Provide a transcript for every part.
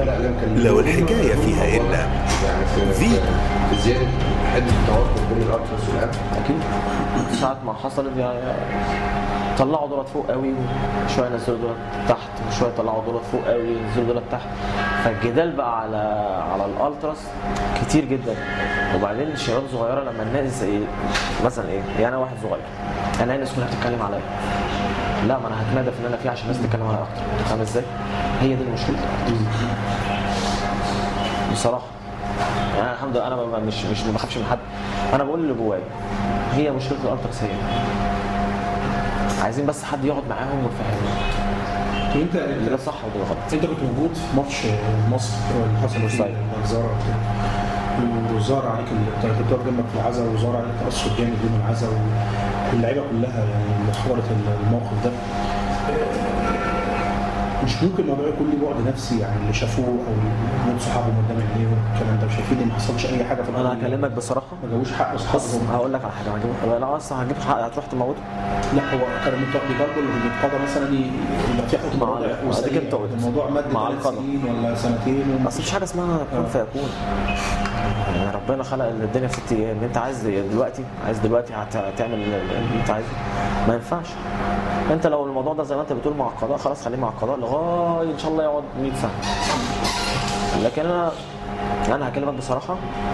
الاعلام كان لو الحكاية فيها إن يعني في فيتو. في زياده حده التوتر بين الالتراس والامن اكيد ساعة ما حصلت يعني طلعوا دولت فوق قوي وشويه نزلوا دولت تحت وشويه طلعوا دولت فوق قوي نزلوا دولت تحت فالجدال بقى على على الالتراس كتير جدا وبعدين الشباب الصغيره لما الناس ايه مثلا ايه يعني انا واحد صغير الاقي الناس كلها بتتكلم عليا لا ما انا هتمادى في اللي انا فيه عشان الناس تتكلم عليا اكتر فاهم ازاي؟ هي دي المشكله بصراحه يعني أنا الحمد لله انا ما- مش مش ما بخافش من حد انا بقول اللي جوايا هي مشكله الالتراس هي عايزين بس حد يقعد معاهم ويفهمهم طب انت اللي ده صح وده غلط انت كنت موجود في ماتش مصر اللي حصل في بورسعيد. الوزاره وزار عليك ال- انت كنت واقف جنبك في العزا وزار عليك تاثر جامد يوم العزا واللعيبه كلها يعني اللي حضرت الموقف ده مش ممكن الموضوع يكون ليه بعد نفسي يعني اللي شافوه او موت صحابهم قدام عينيهم الكلام ده شايفين ان ما حصلش اي حاجه في انا الأرض. هكلمك بصراحه ما جابوش حق بص اصحابهم هقول لك على حاجه هجيب لا اصلا هجيب حق هتروح تموته لا هو كانوا مت- بيطالبوا اللي بيتقاضى مثلا ي- يبقى في حكم مع- وضع مع- وسيء. أديك أنت قلت. الموضوع مد مع ثلاث القضاء. سنين ولا سنتين اصل مفيش حاجه اسمها كن فيكون يعني ربنا خلق الدنيا في ست ايام انت عايز دلوقتي عايز دلوقتي هت- هتعمل اللي انت عايزه ما ينفعش انت لو الموضوع ده زي ما انت بتقول مع القضاء خلاص خليه مع القضاء لغايه ان شاء الله يقعد 100 سنه لكن انا انا هكلمك بصراحه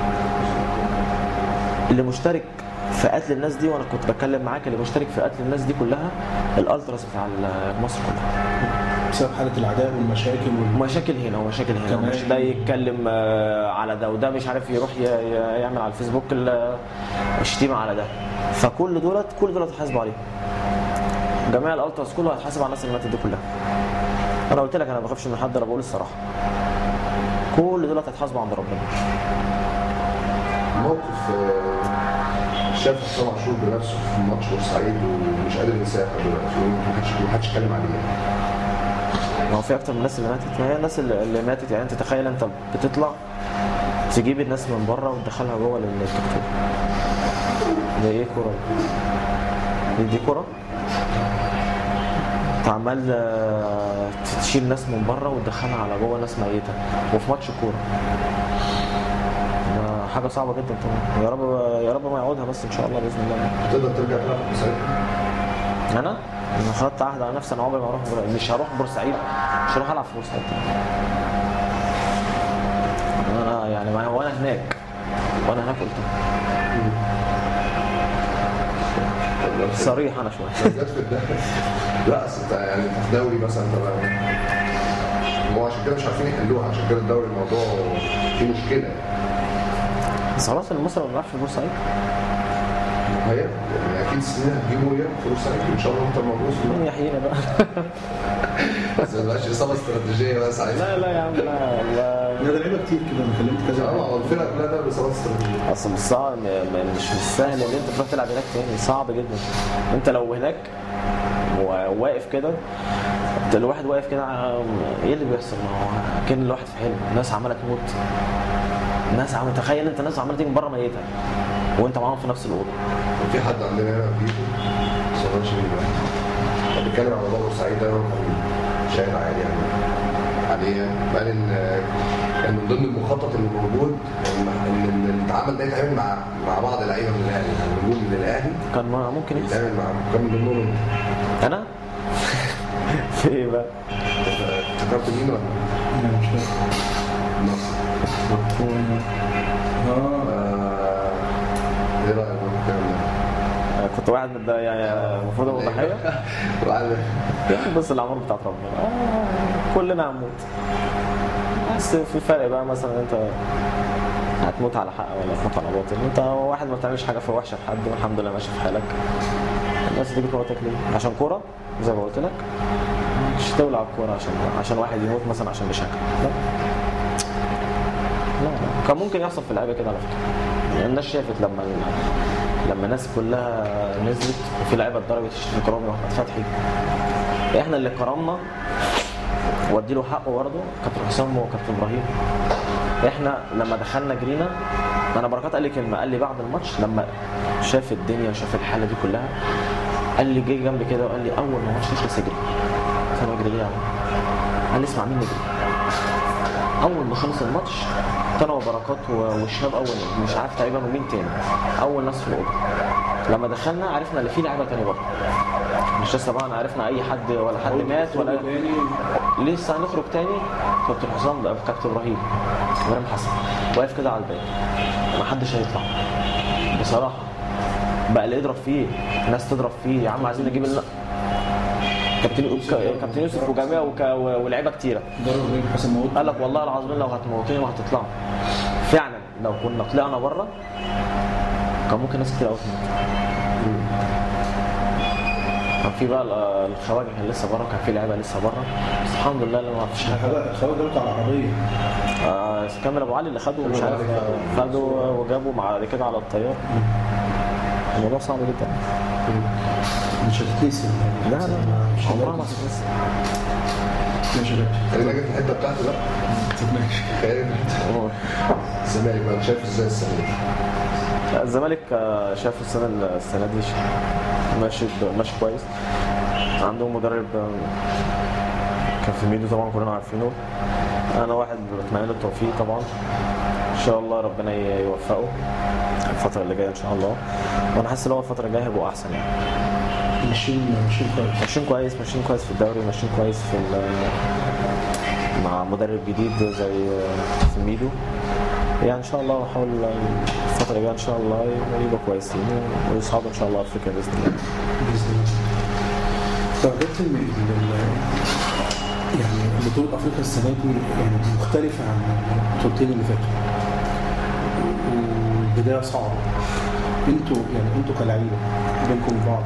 اللي مشترك في قتل الناس دي وانا كنت بتكلم معاك اللي مشترك في قتل الناس دي كلها الالتراس بتاع مصر كلها بسبب حاله العداء والمشاكل وال... مشاكل هنا ومشاكل هنا كمان. مش ده يتكلم آه، على ده وده مش عارف يروح ي- ي- يعمل على الفيسبوك ال- الشتيمه على ده فكل دولت كل دولت هيحاسبوا عليه جميع الالتراس كله هيتحاسب على الناس اللي ماتت دي كلها انا قلت لك انا ما بخافش من حد انا بقول الصراحه كل دولت هيتحاسبوا عند ربنا موقف آه، شاف حسام عاشور بنفسه في ماتش بورسعيد ومش قادر ينساه لحد دلوقتي ما حدش ما حدش اتكلم عليه ما هو في اكتر من الناس اللي ماتت ما هي الناس اللي اللي ماتت يعني انت تخيل انت بتطلع تجيب الناس من بره وتدخلها جوه الدكتور ده ايه كوره دي دي كوره انت عمال آه، تشيل ناس من بره وتدخلها على جوه ناس ميته وفي ماتش كوره ده حاجه صعبه جدا طبعا يا رب يا رب ما يعودها بس ان شاء الله باذن الله تقدر ترجع تلعب في بورسعيد انا انا خدت عهد على نفسي انا عمري ما اروح بور... مش هروح بورسعيد مش هروح العب في بورسعيد تاني. انا يعني ما هو انا هناك وانا هناك قلت صريح انا شويه بالذات في الدوري لا اصل انت يعني في الدوري مثلا طبعا هو عشان كده مش عارفين يحلوها عشان كده الدوري الموضوع فيه مشكله بس خلاص ان مصر ما بيلعبش في بورسعيد هي يعني اكيد السنين هتجيبوا ايه في بورسعيد ان شاء الله انت الموضوع مين يحيينا بقى بس ما تبقاش اصابه استراتيجيه بقى ساعتها لا لا يا عم لا والله لا ده لعيبه كتير كده انا كلمت كذا اه هو الفرقه كلها ده باصابات استراتيجيه اصل مش صعب م- م- مش مش سهل ان انت تروح تلعب هناك تاني صعب جدا انت لو هناك وواقف كده انت الواحد واقف كده ع- ايه اللي بيحصل ما هو كان الواحد في حلم الناس عماله تموت الناس عماله تخيل انت ناس عماله تيجي من بره ميته وانت معاهم في نفس الاوضه في حد عندنا هنا في بيته صغير شريف كان بيتكلم على موضوع بورسعيد ده وكان شاهد عالي يعني عليه يعني قال ان كان من ضمن المخطط اللي موجود ان إن اللي اتعمل ده يتعمل مع مع بعض اللعيبه من الاهلي يعني نجوم من الاهلي كان ما- ممكن يحصل يتعمل مع كان من ضمنهم انت. انا في ايه بقى افتكرت مين ولا؟ يعني مش فاهم. نصر اه آه، ايه رايك في الكلام ده؟ كنت واحد من ده يعني المفروض ابقى ضحيه وقال بس العمر بتاعت ربنا آه، كلنا هنموت بس في فرق بقى مثلا انت هتموت على حق ولا هتموت على باطل انت واحد ما بتعملش حاجه في وحشه في حد والحمد لله ماشي في حالك الناس تيجي تموتك ليه؟ عشان كوره زي ما قلت لك مش تولع الكوره عشان عشان واحد يموت مثلا عشان بشكل لا لا لا. كان ممكن يحصل في اللعيبه كده على فكره يعني الناس شافت لما لما الناس كلها نزلت وفي لعيبه اتضربت الشريف كرامي واحمد فتحي احنا اللي كرمنا وادي له حقه برضه كابتن حسام وكابتن ابراهيم احنا لما دخلنا جرينا انا بركات قال لي كلمه قال لي بعد الماتش لما شاف الدنيا وشاف الحاله دي كلها قال لي جه جنبي كده وقال لي اول ما الماتش يخلص اجري قلت له اجري ليه يا عم؟ قال لي اسمع مين نجري اول ما خلص الماتش كان هو بركات و- والشباب اول مش عارف تقريبا ومين تاني اول ناس في الاوضه لما دخلنا عرفنا ان في لعيبه تاني بره مش لسه بقى عرفنا اي حد ولا حد مات ولا لسه هنخرج تاني كابتن حسام بقى كابتن ابراهيم ابراهيم حسن واقف كده على الباب ما حدش هيطلع بصراحه بقى اللي يضرب فيه ناس تضرب فيه يا عم عايزين نجيب ال- كابتن ك- كابتن يوسف وجميع وك- ولاعيبه كتيره ضرب ابراهيم حسن موت قال لك والله العظيم لو هتموتوني ما هتطلعوا فعلا لو كنا طلعنا بره كان ممكن ناس كتير قوي تموت كان في بقى ال- الخواجه كان لسه بره كان في لعيبه لسه بره بس الحمد لله ما فيش حاجه الخواجه جابته على العربيه آه كامل ابو علي اللي خده مش عارف خده وجابه بعد كده على الطيار الموضوع صعب جدا مش هتتنسي لا لا مش عمرها ما هتتنسي هتتنسى ماشي يا كابتن خلينا نجي في الحته بتاعتي بقى ماشي خلينا في الحتة- الزمالك بقى شايف ازاي السنه دي؟ لا، الزمالك آه، شايف السنه السنه دي ماشي ماشي كويس عندهم مدرب آه، كان في ميدو طبعا كلنا عارفينه انا واحد بتمنى له التوفيق طبعا ان شاء الله ربنا ي- يوفقه الفتره اللي جايه ان شاء الله وانا حاسس ان هو الفتره الجايه هيبقوا احسن يعني ماشيين ماشيين كويس ماشيين كويس ماشيين كويس في الدوري ماشيين كويس في ال- مع مدرب جديد زي في ميدو يعني ان شاء الله نحاول الفتره الجايه ان شاء الله يبقى كويسين ويصعدوا ان شاء الله افريقيا باذن الله باذن الله طب يا كابتن ال- ال- يعني بطولة افريقيا السنة دي يعني مختلفة عن البطولتين اللي فاتوا والبداية صعبة انتوا يعني انتوا كلعيبة بينكم وبعض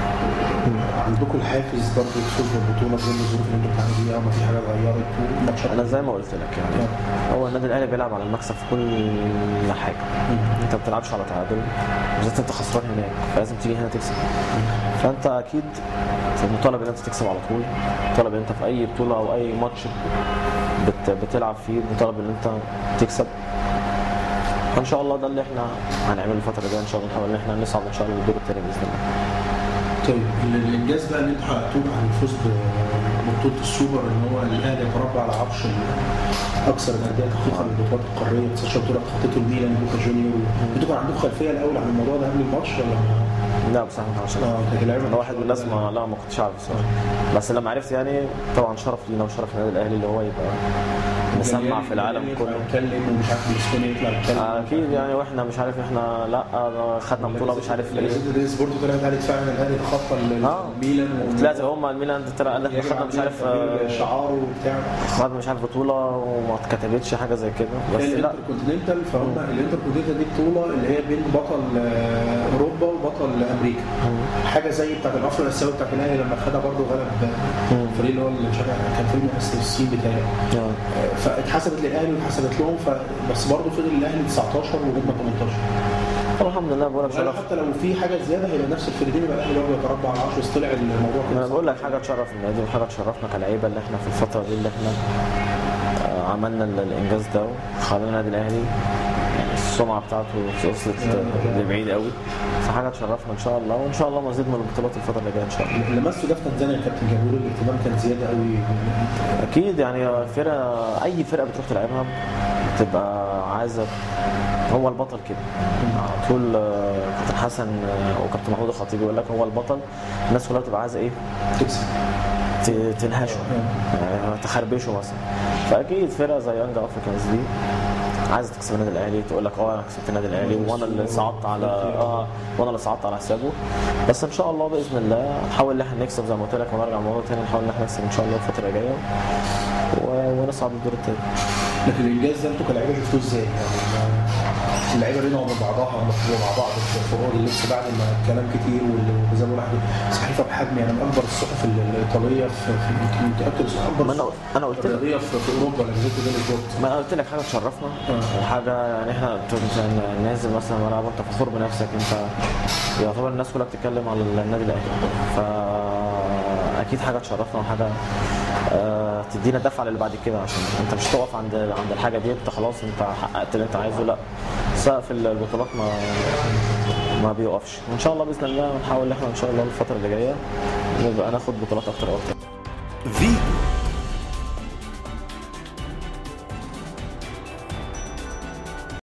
عندكم الحافز برضه تفوز بالبطولة بين الظروف اللي انتوا بتعملوا فيها وما في حاجة اتغيرت وماتشات انا زي ما قلت لك يعني هو النادي الاهلي بيلعب على المكسب في كل حاجه انت ما بتلعبش على تعادل بالذات انت خسران هناك فلازم تيجي هنا تكسب فانت اكيد مطالب ان انت تكسب على طول مطالب ان انت في اي بطوله او اي ماتش بت بتلعب فيه مطالب ان انت تكسب فان شاء الله ده اللي احنا هنعمله الفتره الجايه ان شاء الله نحاول ان احنا نصعد ان شاء الله للدور الثاني باذن الله طيب ال- الانجاز بقى اللي انتوا حققتوه عن الفوز ببطوله السوبر ان هو الاهلي يتربع على عرش ال- اكثر الانديه تحقيقا للبطولات القاريه 19 بطوله خطته الميلان بوكا جونيور انتوا كان عندكم خلفيه الاول عن الموضوع ده قبل الماتش ولا ما- لا بصراحه ما كانش اه كانت اللعيبه انا واحد من الناس ما لا ما كنتش عارف الصراحه بس لما عرفت يعني طبعا شرف لينا وشرف النادي الاهلي اللي هو يبقى مسمع في العالم كله يتكلم ومش عارف بلسكوني يطلع يتكلم اكيد يعني واحنا مش عارف احنا لا خدنا بطوله مش عارف ايه ريس بورتو طلعت قالت فعلا الاهلي تخطى ال- اه الميلان و- طلعت هم الميلان طلع قال لك يجب خدنا مش علينا عارف تغيير آه، شعاره وبتاع خدنا مش عارف بطوله وما اتكتبتش حاجه زي كده بس لا الانتر كونتيننتال فهم الانتر كونتيننتال دي بطوله اللي هي بين بطل آه، اوروبا وبطل امريكا حاجه زي بتاعت الافرو الاسيوي بتاعت الاهلي لما خدها برضه غلب الفريق اللي هو اللي مش عارف كان فيلم الصين بتاعي آه. فاتحسبت للاهلي واتحسبت لهم ف... بس برضه فضل الاهلي 19 وهم 18 طب الحمد لله بقول لك وقالوا شرف حتى لو في حاجه زياده هيبقى نفس الفريقين يبقى الاهلي برضه يتربع على 10 بس طلع الموضوع انا كده بقول لك حاجه تشرف النادي وحاجه تشرفنا كلعيبه اللي احنا في الفتره دي اللي احنا آه، عملنا ال- الانجاز ده وخلينا النادي الاهلي يعني السمعه بتاعته وصلت لبعيد قوي فحاجه تشرفنا ان شاء الله وان شاء الله مزيد من البطولات الفتره اللي جايه ان شاء الله اللي لمسته ده في تنزانيا يا كابتن جابوا الاهتمام كان زياده قوي اكيد يعني فرقه اي فرقه بتروح تلعبها بتبقى عايزه هو البطل كده على طول آه، كابتن حسن آه، وكابتن محمود الخطيب يقول لك هو البطل الناس كلها بتبقى عايزه ايه تكسب ت- تنهشه يعني تخربشه مثلا فاكيد فرقه زي يانج افريكانز دي عايزه تكسب النادي الاهلي تقول لك اه انا كسبت النادي الاهلي وانا اللي صعدت على اه وانا اللي صعدت على حسابه بس ان شاء الله باذن الله نحاول ان احنا نكسب زي ما قلت لك ونرجع الموضوع تاني نحاول ان احنا نكسب ان شاء الله الفتره الجايه و- ونصعد للدور الثاني لكن الانجاز ده انتوا كلاعيبه شفتوه ازاي؟ يعني ما- اللعيبه بينهم وبين بعضها مطلوبه مع بعض في في اوضه اللبس بعد ما الكلام كتير وال- وزي ما بقول لحضرتك صحيفه بحجم يعني من اكبر الصحف ال- الايطاليه في في يمكن متاكد ما اكبر انا انا قلت لك الرياضيه في في اوروبا لما جيت ده سبورت ما انا قلت لك حاجه تشرفنا وحاجه يعني احنا انت أنت نازل مثلا ملعب انت فخور بنفسك انت يعتبر الناس كلها بتتكلم على النادي الاهلي فاكيد حاجه تشرفنا وحاجه آه، تدينا دفعه للي بعد كده عشان انت مش تقف عند عند الحاجه دي انت خلاص انت حققت اللي انت عايزه لا سقف البطولات ما ما بيوقفش وان شاء الله باذن الله نحاول ان احنا ان شاء الله الفتره اللي جايه نبقى ناخد بطولات اكتر واكتر في